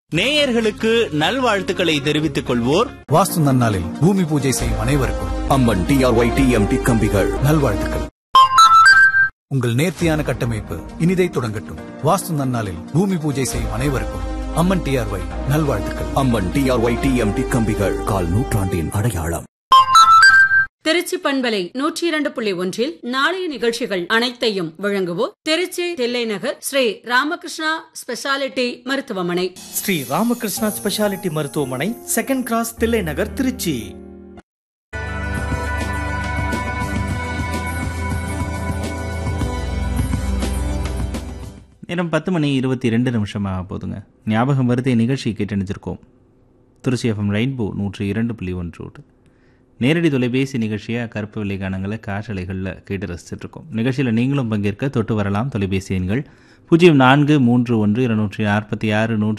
நேயர்களுக்கு நல்வாழ்த்துக்களை தெரிவித்துக் கொள்வோர் வாஸ்து நன்னாளில் பூமி பூஜை செய்யும் அனைவருக்கும் அம்மன் டிஆர்ஒய் டிஎம்டி கம்பிகள் நல்வாழ்த்துக்கள் உங்கள் நேர்த்தியான கட்டமைப்பு இனிதை தொடங்கட்டும் வாஸ்து நன்னாளில் பூமி பூஜை செய்யும் அனைவருக்கும் அம்மன் டிஆர்ஒய் நல்வாழ்த்துக்கள் அம்மன் டிஆர்ஒய் டிஎம்டி கம்பிகள் கால் நூற்றாண்டின் அடையாளம் திருச்சி பண்பலை நூற்றி இரண்டு புள்ளி ஒன்றில் நாளைய நிகழ்ச்சிகள் அனைத்தையும் வழங்குவோர் திருச்சி தில்லை நகர் ஸ்ரீ ராமகிருஷ்ணா ஸ்பெஷாலிட்டி மருத்துவமனை ஸ்ரீ ராமகிருஷ்ணா ஸ்பெஷாலிட்டி மருத்துவமனை செகண்ட் கிராஸ் தில்லை நகர் திருச்சி நேரம் பத்து மணி இருபத்தி ரெண்டு நிமிஷமாக போதுங்க ஞாபகம் வருதே நிகழ்ச்சி கேட்டணிச்சிருக்கோம் திருச்சி எஃப்எம் ரெயின்போ நூற்றி இரண்டு புள்ளி ஒன்றோடு நேரடி தொலைபேசி நிகழ்ச்சியை கருப்பு வெள்ளை காணங்களை காற்றலைகளில் கேட்டு ரசிச்சிட்ருக்கோம் நிகழ்ச்சியில் நீங்களும் பங்கேற்க தொட்டு வரலாம் தொலைபேசி எண்கள் பூஜ்ஜியம் நான்கு மூன்று ஒன்று இருநூற்றி நாற்பத்தி ஆறு நூற்றி